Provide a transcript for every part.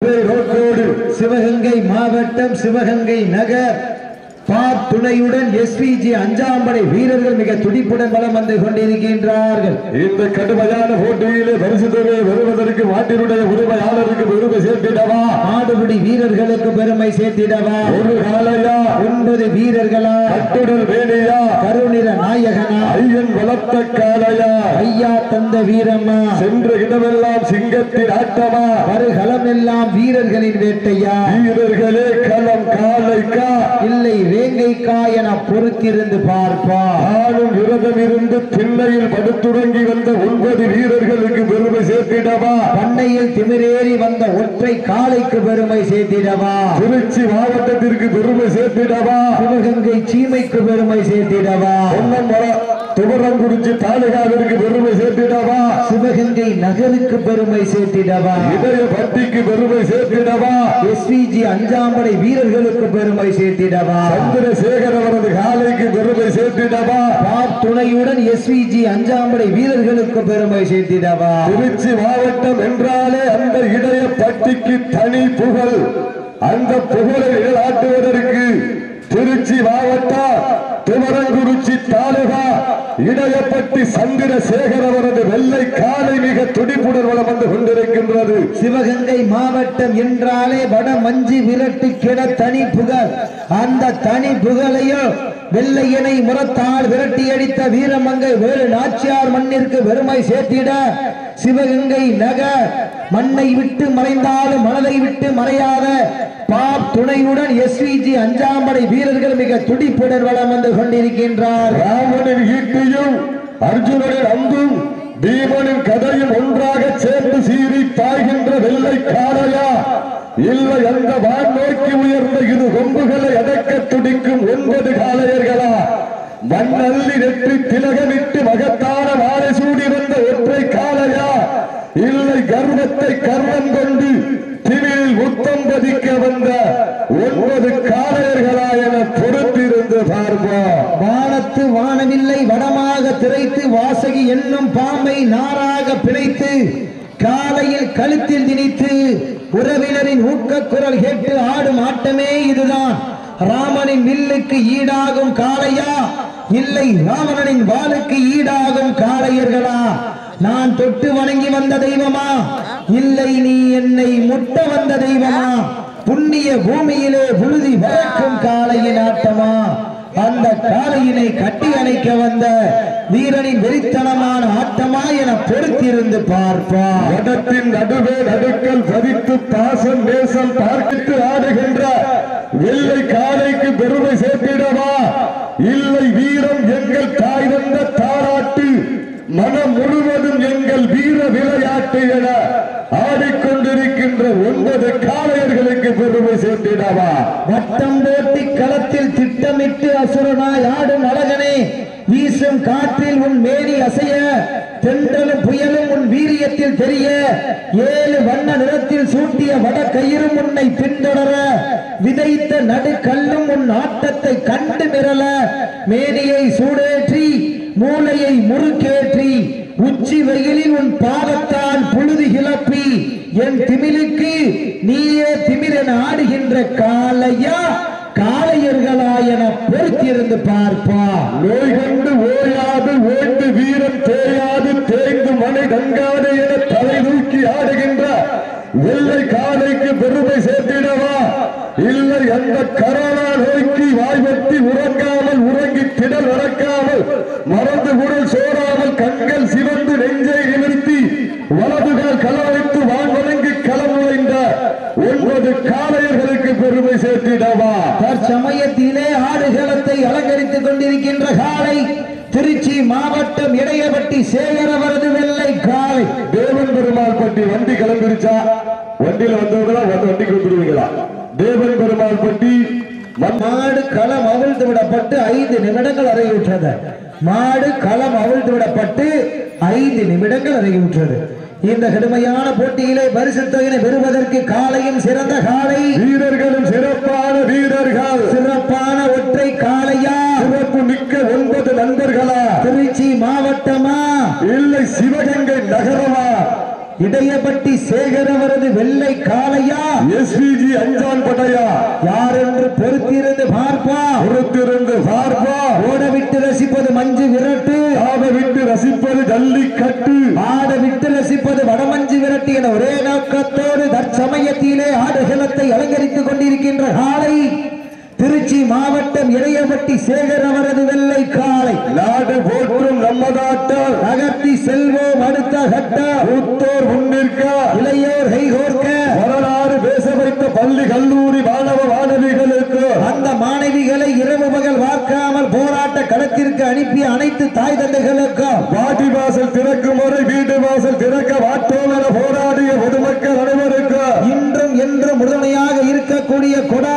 குப்பை ரோட்டோடு சிவகங்கை மாவட்டம் சிவகங்கை நகர் பாப் துணையுடன் எஸ்பிஜி அஞ்சாம் படை வீரர்கள் மிக துடிப்புடன் வலம் வந்து கொண்டிருக்கின்றார்கள் இந்த கடுமையான போட்டியிலே பரிசு தொகையை பெறுவதற்கு மாட்டினுடைய உரிமையாளருக்கு பெருமை சேர்த்திடவா ஆடுபிடி வீரர்களுக்கு பெருமை சேர்த்திடவா ஒரு காலையா ஒன்பது வீரர்களா கட்டுடல் வேலையா கருநிற நாயகனா ஐயன் வளர்த்த காலையா ஐயா தந்த வீரம்மா சென்ற இடமெல்லாம் சிங்கத்தின் ஆட்டமா வருகளமெல்லாம் வீரர்களின் வேட்டையா வீரர்களே களம் காலைக்கா இல்லை வேங்கைக்கா என பொறுத்திருந்து பார்ப்பா ஆளும் விரதம் இருந்து திண்ணையில் படுத்துறங்கி வந்த ஒன்பது வீரர்களுக்கு பெருமை சேர்த்திடவா பண்ணையில் திமிரேறி வந்த ஒற்றை காளைக்கு பெருமை சேர்த்திடவா திருச்சி மாவட்டத்திற்கு பெருமை சேர்த்திடவா சிவகங்கை சீமைக்கு பெருமை சேர்த்திடவா பொன்னம்பலம் துவரங்குறிச்சி தாலுகாவிற்கு பெருமை சேர்த்திடவா சிவகங்கை நகருக்கு பெருமை சேர்த்திடவா இதய பட்டிக்கு பெருமை சேர்த்திடவா எஸ்பிஜி அஞ்சாம்படை வீரர்களுக்கு பெருமை சேர்த்திடவா சந்திரசேகர் அவரது காலைக்கு பெருமை சேர்த்திடவா பாப் துணையுடன் எஸ்பிஜி அஞ்சாம்படை வீரர்களுக்கு பெருமை சேர்த்திடவா திருச்சி மாவட்டம் என்றாலே அந்த இடைய பட்டிக்கு தனி புகழ் அந்த புகழை நிலைநாட்டுவதற்கு திருச்சி மாவட்டம் துவரங்குறிச்சி தாலுகா இடையப்பட்டி சந்திரசேகர் அவரது வெள்ளை காலை மிக துடிப்புடன் வளம் வந்து கொண்டிருக்கின்றது சிவகங்கை மாவட்டம் என்றாலே வட மஞ்சு விரட்டு கிட தனி புகழ் அந்த தனி புகழையும் வெள்ளையனை முரத்தால் விரட்டி அடித்த வீரமங்கை வேறு நாச்சியார் மண்ணிற்கு பெருமை சேர்த்திட சிவகங்கை நகர் மண்ணை விட்டு மறைந்தாலும் மனதை விட்டு மறையாத பாப் துணையுடன் எஸ்விஜி அஞ்சாம்படை வீரர்கள் மிக துடிப்புடன் வளம் வந்து கொண்டிருக்கின்றார் ராமனின் ஈட்டியும் அர்ஜுனனின் அம்பும் பீமனின் கதையும் ஒன்றாக சேர்ந்து சீறி பாய்கின்ற வெள்ளை காளையா இல்லை அந்த வான் நோக்கி உயர்ந்த இரு கொம்புகளை அடக்க துடிக்கும் ஒன்பது காளையர்களா மண்ணள்ளி நெற்றி திலகமிட்டு மகத்தான வாழை சூடி வந்த ஒற்றை காளையா இல்லை கர்வத்தை கர்வம் கொண்டு திமிழில் முத்தம் பதிக்க வந்த ஒன்பது காளையர்களா என பொறுத்திருந்து பார்ப்போம் வானத்து வானவில்லை வடமாக திரைத்து வாசகி என்னும் பாம்பை நாராக பிணைத்து காலையில் கழுத்தில் திணித்து உறவினரின் ஊக்க குரல் கேட்டு ஆடும் ஆட்டமே இதுதான் ராமனின் வில்லுக்கு ஈடாகும் காளையா இல்லை ராவணனின் வாளுக்கு ஈடாகும் காளையர்களா நான் தொட்டு வணங்கி வந்த தெய்வமா இல்லை நீ என்னை முட்ட வந்த தெய்வமா புண்ணிய பூமியிலே புழுதி பறக்கும் காளையின் ஆட்டமா அந்த காளையினை கட்டி அணைக்க வந்த வீரனின் வெறித்தனமான ஆட்டமா என பொறுத்திருந்து பார்ப்பார் இடத்தின் நடுவே நடுக்கல் பதித்து பாசம் நேசம் பார்க்கிட்டு ஆடுகின்ற வெள்ளை காலைக்கு பெருமை சேர்த்திடவா இல்லை வீரம் எங்கள் தாய் வந்த தாராட்டு மனம் முழுவதும் எங்கள் வீர விளையாட்டு என ஆடிக்கொண்டிருக்கின்ற ஒன்பது காளையர்களுக்கு பெருமை சேர்த்திடவா வட்டம் போட்டி களத்தில் திட்டமிட்டு அசுரனாய் ஆடும் அழகனே வீசும் காற்றில் உன் மேனி அசைய தென்றலும் புயலும் உன் வீரியத்தில் தெரிய ஏழு வண்ண நிறத்தில் சூட்டிய வட கயிறும் உன்னை பின்தொடர விதைத்த நடுக்கல்லும் உன் ஆட்டத்தை கண்டு மிரள மேனியை சூடேற்றி மூளையை முறுக்கேற்றி உச்சி வெயிலில் உன் பாதத்தால் புழுதி கிளப்பி என் திமிலுக்கு நீயே திமிரென ஆடுகின்ற காளையா காளையர்களா என பொறுத்திருந்து பார்ப்பா நோய் கண்டு ஓயாது ஓய்ந்து வீரம் தேயாது தேய்ந்து மனை தங்காது என தலை தூக்கி ஆடுகின்ற வெள்ளை காலைக்கு பெருமை சேர்த்திடவா இல்லை அந்த கரோனா நோய்க்கு வாய்வத்தி உறங்காமல் உறங்கி திடல் வரக்காமல் மறந்து குரல் சோறாமல் கண்கள் சிவந்து நெஞ்சை நிமிர்த்தி வலதுகால் களவைத்து வான் வணங்கி களம் நுழைந்த ஒன்பது காளையர்களுக்கு பெருமை சேர்த்திடவா தற்சமயத்திலே ஆடுகளத்தை அலங்கரித்துக் கொண்டிருக்கின்ற காளை திருச்சி மாவட்டம் இடையபட்டி சேகரவரது வெள்ளை காளை தேவன் பெருமாள் பட்டி வண்டி கிளம்பிருச்சா வண்டியில வந்தவங்களா வந்து வண்டிக்கு வந்துடுவீங்களா தேவன் பெருமாள் பட்டி மன்ன- மாடு களம் அவிழ்த்து விடப்பட்டு ஐந்து நிமிடங்கள் அறையுற்றது மாடு களம் அவிழ்த்து விடப்பட்டு ஐந்து நிமிடங்கள் அறையுற்றது இந்த கடுமையான போட்டியிலே பரிசு தொகையினை பெறுவதற்கு காளையும் சிறந்த காளை வீரர்களும் சிறப்பான வீரர்கள் சிறப்பான ஒற்றை காளையா சிறப்பு மிக்க ஒன்பது நண்பர்களா திருச்சி மாவட்டமா இல்லை சிவகங்கை நகரமா இடையபட்டி சேகர் அவரது வெள்ளை காளையா எஸ்பிஜி அஞ்சான் படையா யார் என்று பொறுத்திருந்து பார்ப்பா பொறுத்திருந்து பார்ப்பா ஓட விட்டு ரசிப்பது மஞ்சு விரட்டு ஆட விட்டு ரசிப்பது ஜல்லிக்கட்டு ஆட விட்டு ரசிப்பது வடமஞ்சு விரட்டு என ஒரே நோக்கத்தோடு தற்சமயத்திலே ஆடுகளத்தை அலங்கரித்துக் கொண்டிருக்கின்ற காலை திருச்சி மாவட்டம் இடையபட்டி சேகர் அவரது வெள்ளை காலை நாடு போற்றும் நம்மதாட்டம் நகர்த்தி செல்வோம் அடுத்த கட்ட மூத்தோர் முன்னிற்க இளையோர் கைகோர்க்க வரலாறு பேச வைத்த பள்ளி கல்லூரி மாணவ மாணவிகளுக்கு அந்த மாணவிகளை இரவு பகல் வார்க்காமல் போராட்ட களத்திற்கு அனுப்பிய அனைத்து தாய் தந்தைகளுக்கும் வாடி வாசல் திறக்கும் வரை வீடு வாசல் திறக்க வாட்டோம் என போராடிய பொதுமக்கள் அனைவருக்கு இன்றும் என்றும் உறுதுணையாக இருக்கக்கூடிய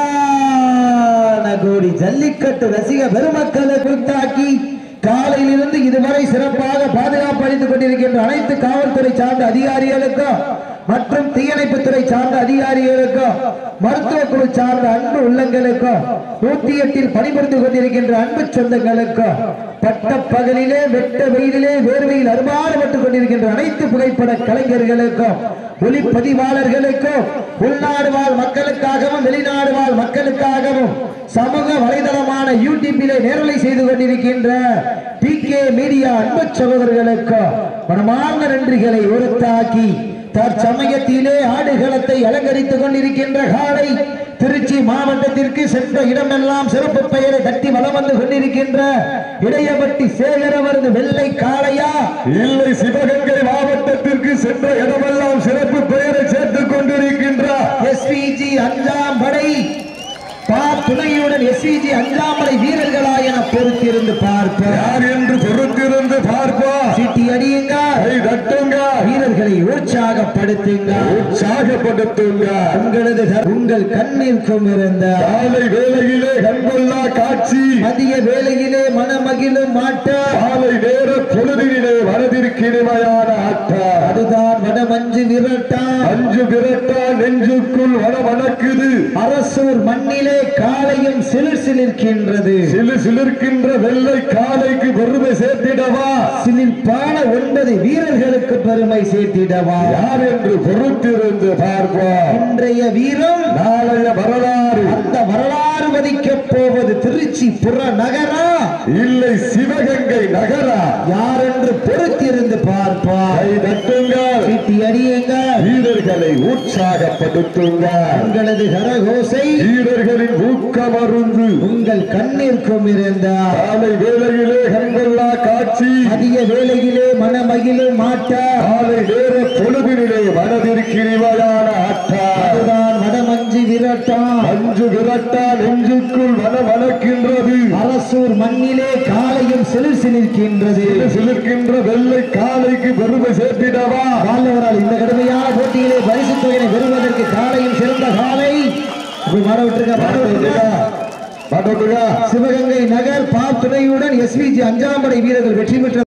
கொடான கோடி ஜல்லிக்கட்டு ரசிக பெருமக்களை குறித்தாக்கி காலையிலிருந்து இதுவரை சிறப்பாக பாதுகாப்பு அளித்துக் கொண்டிருக்கின்ற அனைத்து காவல்துறை சார்ந்த அதிகாரிகளுக்கும் மற்றும் தீயணைப்புத்துறை சார்ந்த அதிகாரிகளுக்கும் மருத்துவ குழு சார்ந்த அன்பு உள்ளங்களுக்கும் நூத்தி எட்டில் பணிபுரிந்து கொண்டிருக்கின்ற அன்பு சொந்தங்களுக்கும் பட்ட பகலிலே வெட்ட வெயிலிலே வேர்வையில் அருமாறுபட்டுக் கொண்டிருக்கின்ற அனைத்து புகைப்பட கலைஞர்களுக்கும் ஒளிப்பதிவாளர்களுக்கும் உள்நாடு வாழ் மக்களுக்காகவும் வெளிநாடு வாழ் மக்களுக்காகவும் சமூக வலைதளமான யூடியூபிலே நேரலை செய்து கொண்டிருக்கின்ற பி கே மீடியா அன்பு சகோதரர்களுக்கும் மனமார்ந்த நன்றிகளை உறுத்தாக்கி தற்சமயத்திலே ஆடுகளத்தை அலங்கரித்துக் கொண்டிருக்கின்ற காலை திருச்சி மாவட்டத்திற்கு சென்ற இடமெல்லாம் சிறப்பு பெயரை தட்டி வலம் வந்து கொண்டிருக்கின்ற இடையபட்டி சேகர் அவரது வெள்ளை காளையா இல்லை சிவகங்கை மாவட்டத்திற்கு சென்ற இடமெல்லாம் சிறப்பு பெயரை சேர்த்துக் கொண்டிருக்கின்றார் எஸ்பிஜி அஞ்சாம் படை பா துணையுடன் எஸ்பிஜி அஞ்சாம் படை வீரர்களா என பொறுத்திருந்து பார்ப்போம் யார் என்று பொறுத்திருந்து பார்ப்பா சீட்டி அடியுங்க கை தட்டுங்க வீரர்களை உற்சாகப்படுத்துங்க உற்சாகப்படுத்துங்க உங்களது க- உங்கள் கண்ணிற்கும் இருந்த காலை வேளையிலே கண்கொள்ளா காட்சி மதிய வேளையிலே மனமகிழும் மாட்டம் காலை நேர பொழுதினிலே வரதிருக்கிழமையான ஆட்டா அதுதான் வடமஞ்சு விரட்டா அஞ்சு விரட்டா நெஞ்சுக்குள் வட வணக்குது அரசூர் மண்ணிலே காலையும் சிலிர் சிலிர்க்கின்றது சிலு சிலிர்க்கின்ற வெள்ளை காலைக்கு பெருமை சேர்த்திடவா சிலிர்ப்பான ஒன்பது வீரர்களுக்கு பெருமை சேர்த்திடவா யார் என்று பொறுத்திருந்து பார்ப்பா இன்றைய வீரம் நாளைய வரலாறு அந்த வரலாறு வதிக்கப் போவது திருச்சி புற நகரா இல்லை சிவகங்கை நகரா யார் என்று பொறுத்திருந்து பார்ப்பா கை தட்டுங்க சீட்டி அடியுங்க வீரர்களை உற்சாகப்படுத்துங்க உங்களது கரகோசை வீரர்களின் ஊக்கமருந்து உங்கள் கண்ணிற்கும் இருந்த காலை வேளையிலே கண்கொள்ளா காட்சி மதிய வேளையிலே மனமகிழும் மாட்டா காலை நேர பொழுதினிலே மனதிற்கிரிவையான ஆட்டா அதுதான் வடமஞ்சு விரட்டா அஞ்சு விரட்டா நெஞ்சுக்குள் மன வளர்க்கின்றது அரசூர் மண்ணிலே காலையும் சிலிர் சிலிர்க்கின்றது சிலிர்க்கின்ற வெள்ளை காலைக்கு பெருமை சேர்த்திடவா வாழ்ந்தவரால் இந்த கடுமையான போட்டியிலே பரிசு தொகையை பெறுவதற்கு காலையும் சிறந்த காலை இப்படி மாட விட்டுருங்க மாட விட்டுருங்க பாட்டு சிவகங்கை நகர் பா துணையுடன் எஸ்விஜி அஞ்சாம் படை வீரர்கள் வெற்றி பெற்ற